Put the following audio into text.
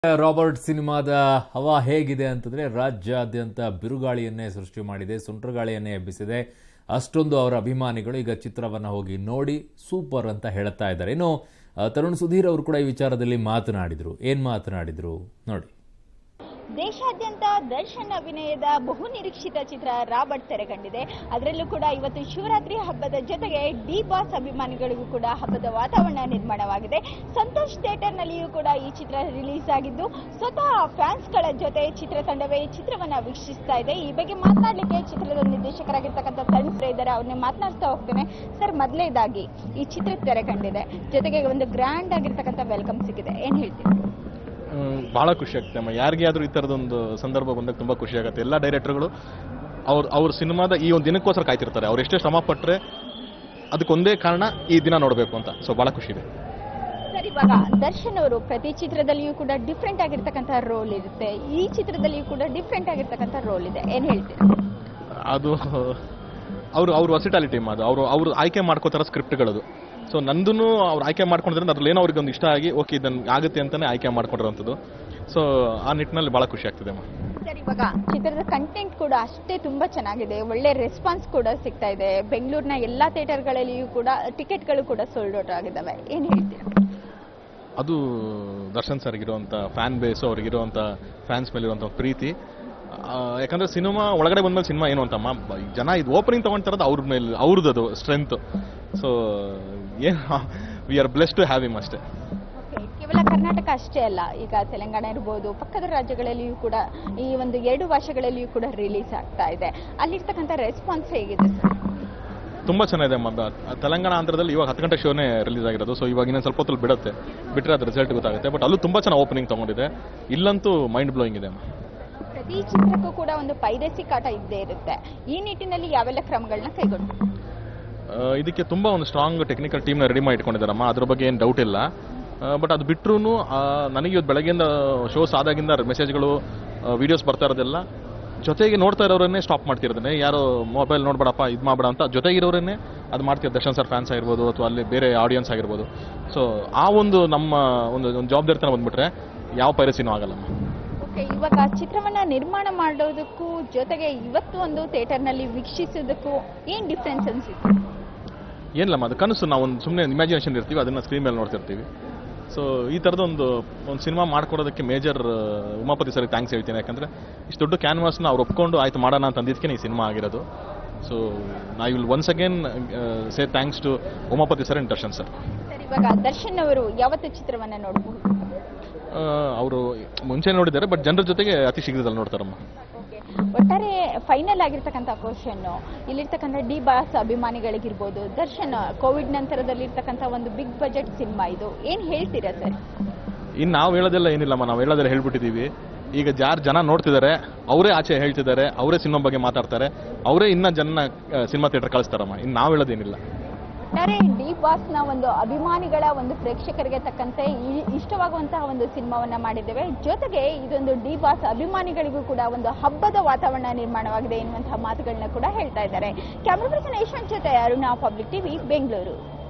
Robert ಸಿನಿಮಾದ ಹವಾ ಹೇಗಿದೆ ಅಂತಂದ್ರೆ ರಾಜ್ಯಾದ್ಯಂತ ಬಿರುಗಾಳಿಯನ್ನೇ ಸೃಷ್ಟಿ ಮಾಡಿದೆ ಸುಂಟ್ರಗಾಳಿಯನ್ನೇ ಎಬ್ಬಿಸಿದೆ ಅಷ್ಟೊಂದು ಅವರ ಅಭಿಮಾನಿಗಳು ಈಗ ಚಿತ್ರವನ್ನ ಹೋಗಿ ನೋಡಿ ಸೂಪರ್ ಅಂತ ಹೇಳ್ತಾ ಇದ್ದಾರೆ ಇನ್ನು ಆ, ತರುಣ್ ಸುಧೀರ್ ಅವರು ಕೂಡ ಈ ವಿಚಾರದಲ್ಲಿ ಮಾತನಾಡಿದ್ರು ಏನ್ ಮಾತನಾಡಿದ್ರು ನೋಡಿ ದೇಶಾದ್ಯಂತ ದರ್ಶನ್ ಅಭಿನಯದ ಬಹು ನಿರೀಕ್ಷಿತ ಚಿತ್ರ ರಾಬರ್ಟ್ ತೆರೆಕಂಡಿದೆ ಅದರಲ್ಲೂ ಕೂಡ ಇವತ್ತು ಶಿವರಾತ್ರಿ ಹಬ್ಬದ ಜೊತೆಗೆ ಡಿ ಬಾಸ್ ಅಭಿಮಾನಿಗಳಿಗೂ ಕೂಡ ಹಬ್ಬದ ವಾತಾವರಣ ನಿರ್ಮಾಣವಾಗಿದೆ ಸಂತೋಷ್ ಥಿಯೇಟರ್ ನಲ್ಲಿಯೂ ಕೂಡ ಈ ಚಿತ್ರ ರಿಲೀಸ್ ಆಗಿದ್ದು ಸ್ವತಃ ಫ್ಯಾನ್ಸ್ಗಳ ಜೊತೆ ಚಿತ್ರತಂಡವೇ ಈ ಚಿತ್ರವನ್ನ ವೀಕ್ಷಿಸ್ತಾ ಇದೆ ಈ ಬಗ್ಗೆ ಮಾತನಾಡಲಿಕ್ಕೆ ಚಿತ್ರದ ನಿರ್ದೇಶಕರಾಗಿರ್ತಕ್ಕಂಥ ತರುಣ್ ಪ್ರೇ ಇದ್ದಾರೆ ಅವ್ರನ್ನೇ ಮಾತನಾಡ್ತಾ ಹೋಗ್ತೇನೆ ಸರ್ ಮೊದಲೇದಾಗಿ ಈ ಚಿತ್ರ ತೆರೆ ಕಂಡಿದೆ ಜೊತೆಗೆ ಒಂದು ಗ್ರ್ಯಾಂಡ್ ಆಗಿರ್ತಕ್ಕಂಥ ವೆಲ್ಕಮ್ ಸಿಕ್ಕಿದೆ ಏನ್ ಹೇಳ್ತೀವಿ ಹ್ಮ್, ಬಹಳ ಖುಷಿ ಆಗ್ತದೆ ಅಮ್ಮ ಯಾರಿಗೆ ಆದ್ರೂ ಈ ಥರದೊಂದು ಸಂದರ್ಭ ಬಂದಾಗ ತುಂಬಾ ಖುಷಿ ಆಗುತ್ತೆ ಎಲ್ಲ ಡೈರೆಕ್ಟರ್ಗಳು ಅವ್ರ ಅವ್ರ ಸಿನಿಮಾದ ಈ ಒಂದು ದಿನಕ್ಕೋಸ್ಕರ ಕಾಯ್ತಿರ್ತಾರೆ ಅವ್ರು ಎಷ್ಟೇ ಶ್ರಮ ಪಟ್ಟರೆ ಅದಕ್ಕೊಂದೇ ಕಾರಣ ಈ ದಿನ ನೋಡಬೇಕು ಅಂತ ಸೊ ಬಹಳ ಖುಷಿ ಇದೆ ಸರ್ ಇವಾಗ ದರ್ಶನ್ ಅವರು ಪ್ರತಿ ಚಿತ್ರದಲ್ಲಿಯೂ ಕೂಡ ಡಿಫ್ರೆಂಟ್ ಆಗಿರ್ತಕ್ಕಂಥ ರೋಲ್ ಇರುತ್ತೆ ಈ ಚಿತ್ರದಲ್ಲಿಯೂ ಕೂಡ ಡಿಫ್ರೆಂಟ್ ಆಗಿರ್ತಕ್ಕಂಥ ರೋಲ್ ಇದೆ ಏನ್ ಹೇಳ್ತೀರಾ ಅದು ಅವರು ಅವ್ರ ವರ್ಸಿಟಾಲಿಟಿ ಅದು ಅವರು ಅವರು ಆಯ್ಕೆ ಮಾಡ್ಕೋತಾರ ಸ್ಕ್ರಿಪ್ಟ್ಗಳದು ಸೊ ನಂದೂ ಅವ್ರು ಆಯ್ಕೆ ಮಾಡ್ಕೊಂಡಿದ್ರೆ ಅದ್ರಲ್ಲಿ ಏನೋ ಅವ್ರಿಗೆ ಒಂದು ಇಷ್ಟ ಆಗಿ ಓಕೆ ಇದನ್ನ ಆಗುತ್ತೆ ಅಂತಾನೆ ಆಯ್ಕೆ ಮಾಡ್ಕೊಂಡಿರೋಂಥದ್ದು ಸೊ ಆ ನಿಟ್ಟಿನಲ್ಲಿ ಬಹಳ ಖುಷಿ ಆಗ್ತಿದೆ ಅಮ್ಮ ಸರ್ ಇವಾಗ ಚಿತ್ರದ ಕಂಟೆಂಟ್ ಕೂಡ ಅಷ್ಟೇ ತುಂಬಾ ಚೆನ್ನಾಗಿದೆ ಒಳ್ಳೆ ರೆಸ್ಪಾನ್ಸ್ ಕೂಡ ಸಿಗ್ತಾ ಇದೆ ಬೆಂಗಳೂರಿನ ಎಲ್ಲಾ ಥಿಯೇಟರ್ಗಳಲ್ಲಿಯೂ ಕೂಡ ಟಿಕೆಟ್ಗಳು ಕೂಡ ಸೋಲ್ಡ್ ಔಟ್ ಆಗಿದ್ದಾವೆ ಏನ್ ಹೇಳ್ತೀರಾ ಅದು ದರ್ಶನ್ ಸರ್ ಇರುವಂಥ ಫ್ಯಾನ್ ಬೇಸು ಅವ್ರಿಗಿರುವಂಥ ಫ್ಯಾನ್ಸ್ ಮೇಲೆ ಇರುವಂಥ ಪ್ರೀತಿ ಆ, ಯಾಕಂದ್ರೆ ಸಿನಿಮಾ ಒಳಗಡೆ ಬಂದ್ಮೇಲೆ ಸಿನಿಮಾ ಏನು ಅಂತಮ್ಮ ಬ- ಈ ಜನ ಇದು ಓಪನಿಂಗ್ ತಗೊಂತಾರದು ಅವ್ರ ಮೇಲೆ ಅವ್ರದ್ದು ಅದು ಸ್ಟ್ರೆಂತ್ ಸೊ ಏನು we are bless to have him ಅಷ್ಟೇ Okay, ಕೇವಲ ಕರ್ನಾಟಕ ಅಷ್ಟೇ ಅಲ್ಲ ಈಗ ತೆಲಂಗಾಣ ಇರ್ಬೋದು ಪಕ್ಕದ ರಾಜ್ಯಗಳಲ್ಲಿಯೂ ಕೂಡ ಈ ಒಂದು ಎರಡು ಭಾಷೆಗಳಲ್ಲಿಯೂ ಕೂಡ ರಿಲೀಸ್ ಆಗ್ತಾ ಇದೆ ಅಲ್ಲಿರ್ತಕ್ಕಂಥ ರೆಸ್ಪಾನ್ಸ್ ಹೇಗಿದೆ ಸರ್ ತುಂಬ ಚೆನ್ನಾಗಿದೆ ಅಮ್ಮ ಬ- ತೆಲಂಗಾಣ ಆಂಧ್ರದಲ್ಲಿ ಇವಾಗ ಹತ್ತು ಗಂಟೆ ಶೋನೇ ರಿಲೀಸ್ ಆಗಿರೋದು ಸೊ ಇವಾಗ ಇನ್ನೊಂದು ಸ್ವಲ್ಪ ಹೊತ್ತಲ್ಲಿ ಬಿಡುತ್ತೆ ಬಿಟ್ಟರೆ ಅದು ರಿಸಲ್ಟ್ ಗೊತ್ತಾಗುತ್ತೆ ಬಟ್ ಅಲ್ಲೂ ತುಂಬ ಚೆನ್ನಾಗಿ ಓಪನಿಂಗ್ ತಗೊಂಡಿದೆ ಇಲ್ಲಂತೂ ಮೈಂಡ್ ಬ್ಲೋಯಿಂಗ್ ಇದೆ ಅಮ್ಮ ಪ್ರತಿ ಚಿತ್ರಕ್ಕೂ ಕೂಡ ಒಂದು ಪೈರಸಿ ಕಾಟ ಇದ್ದೇ ಇರುತ್ತೆ ಈ ನಿಟ್ಟಿನಲ್ಲಿ ಯಾವೆಲ್ಲ ಕ್ರಮಗಳನ್ನ ಕೈಗೊಂಡು ಆ, ಇದಕ್ಕೆ ತುಂಬ ಒಂದು ಸ್ಟ್ರಾಂಗ್ ಟೆಕ್ನಿಕಲ್ ಟೀಮ್ನ ರೆಡಿ ಮಾಡಿ ಇಟ್ಕೊಂಡಿದ್ದಾರಮ್ಮ ಅದ್ರ ಬಗ್ಗೆ ಏನು ಡೌಟ್ ಇಲ್ಲ ಬಟ್ ಅದು ಬಿಟ್ಟರು ನನಗೆ ಇವತ್ತು ಬೆಳಗ್ಗೆಯಿಂದ ಶೋಸ್ ಆದಾಗಿಂದ ಮೆಸೇಜ್ಗಳು ವಿಡಿಯೋಸ್ ಬರ್ತಾ ಇರೋದೆಲ್ಲ ಜೊತೆಗೆ ನೋಡ್ತಾ ಇರೋರನ್ನೇ ಸ್ಟಾಪ್ ಮಾಡ್ತಿರೋದನ್ನೇ ಯಾರೋ ಮೊಬೈಲ್ ನೋಡ್ಬೇಡಪ್ಪ ಇದು ಮಾಡಬೇಡ ಅಂತ ಜೊತೆಗಿರೋರನ್ನೇ ಅದು ಮಾಡ್ತಿರೋ ದರ್ಶನ್ ಸರ್ ಫ್ಯಾನ್ಸ್ ಆಗಿರ್ಬೋದು ಅಥವಾ ಅಲ್ಲಿ ಬೇರೆ ಆಡಿಯನ್ಸ್ ಆಗಿರ್ಬೋದು ಸೊ ಆ ಒಂದು ನಮ್ಮ ಒಂದು ಒಂದು ಜವಾಬ್ದಾರಿತನ ಬಂದ್ಬಿಟ್ರೆ ಯಾವ ಪೈರಸಿನೂ ಆಗಲ್ಲಮ್ಮ ಓಕೆ ಇವಾಗ ಚಿತ್ರವನ್ನ ನಿರ್ಮಾಣ ಮಾಡೋದಕ್ಕೂ ಜೊತೆಗೆ ಇವತ್ತು ಒಂದು ಥಿಯೇಟರ್ನಲ್ಲಿ ವೀಕ್ಷಿಸೋದಕ್ಕೂ ಏನ್ ಡಿಫ್ರೆನ್ಸ್ ಅನ್ಸುತ್ತೆ ಏನಿಲ್ಲಮ್ಮ ಅದು ಕನಸು ನಾವು ಒಂದು ಸುಮ್ಮನೆ ಇಮ್ಯಾಜಿನೇಷನ್ ಇರ್ತೀವಿ ಅದನ್ನ ಸ್ಕ್ರೀನ್ ಮೇಲೆ ನೋಡ್ತಿರ್ತೀವಿ ಸೊ ಈ ಥರದ ಒಂದು ಒಂದು ಸಿನಿಮಾ ಮಾಡ್ಕೊಡೋದಕ್ಕೆ ಮೇಜರ್ ಉಮಾಪತಿ ಸರ್ಗೆ ಥ್ಯಾಂಕ್ಸ್ ಹೇಳ್ತೀನಿ ಯಾಕಂದ್ರೆ ಇಷ್ಟು ದೊಡ್ಡ ಕ್ಯಾನ್ವಾಸ್ನ ಅವ್ರು ಒಪ್ಕೊಂಡು ಆಯ್ತು ಮಾಡೋಣ ಅಂತ ಅಂದಿದ್ದಕ್ಕೆ ಈ ಸಿನಿಮಾ ಆಗಿರೋದು so I will once again say thanks to Umapathi sir and Darshan sir sir ಇವಾಗ ದರ್ಶನ್ ಅವರು ಯಾವತ್ತು ಚಿತ್ರವನ್ನ ನೋಡಬಹುದು ಅವರು ಮುಂಚೆ ನೋಡಿದ್ದಾರೆ ಬಟ್ ಜನರ ಜೊತೆಗೆ ಅತಿ ಶೀಘ್ರದಲ್ಲಿ ನೋಡ್ತಾರಮ್ಮ ಓಕೆ ಒಟ್ಟಾರೆ ಫೈನಲ್ ಆಗಿರ್ತಕ್ಕಂಥ ಕ್ವಶನ್ ಇಲ್ಲಿರ್ತಕ್ಕಂಥ ಡಿ ಬಾಸ್ ಅಭಿಮಾನಿಗಳಿಗಿರ್ಬೋದು ದರ್ಶನ್ ಕೋವಿಡ್ ನಂತರದಲ್ಲಿರ್ತಕ್ಕಂಥ ಒಂದು ಬಿಗ್ ಬಜೆಟ್ ಸಿನಿಮಾ ಇದು ಏನ್ ಹೇಳ್ತೀರಾ ಸರ್ ಇನ್ನು ನಾವು ಹೇಳೋದೆಲ್ಲ ಏನಿಲ್ಲಮ್ಮ ನಾವು ಹೇಳೋದೆಲ್ಲ ಹೇಳ್ಬಿಟ್ಟಿದ್ದೀವಿ ಈಗ ಯಾರು ಜನ ನೋಡ್ತಿದ್ದಾರೆ ಅವರೇ ಆಚೆ ಹೇಳ್ತಿದ್ದಾರೆ ಅವರೇ ಸಿನಿಮಾ ಬಗ್ಗೆ ಮಾತಾಡ್ತಾರೆ ಅವರೇ ಇನ್ನ ಜನ ಸಿನಿಮಾ ಥಿಯೇಟರ್ ಕಳಿಸ್ತಾರಮ್ಮ ಇನ್ನು ನಾವು ಹೇಳೋದೇನಿಲ್ಲ ಒಟ್ಟಾರೆ ಡಿ ಬಾಸ್ನ ಒಂದು ಅಭಿಮಾನಿಗಳ ಒಂದು ಪ್ರೇಕ್ಷಕರಿಗೆ ತಕ್ಕಂತೆ ಈ- ಇಷ್ಟವಾಗುವಂತಹ ಒಂದು ಸಿನಿಮಾವನ್ನ ಮಾಡಿದ್ದೇವೆ ಜೊತೆಗೆ ಇದೊಂದು ಡಿ ಬಾಸ್ ಅಭಿಮಾನಿಗಳಿಗೂ ಕೂಡ ಒಂದು ಹಬ್ಬದ ವಾತಾವರಣ ನಿರ್ಮಾಣವಾಗಿದೆ ಎನ್ನುವಂತಹ ಮಾತುಗಳನ್ನ ಕೂಡ ಹೇಳ್ತಾ ಇದ್ದಾರೆ ಕ್ಯಾಮ್ರಾ ಪರ್ಸನ್ ಯಶವಂತ್ ಜೊತೆ ಅರುಣಾ ಪಬ್ಲಿಕ್ ಟಿವಿ ಬೆಂಗಳೂರು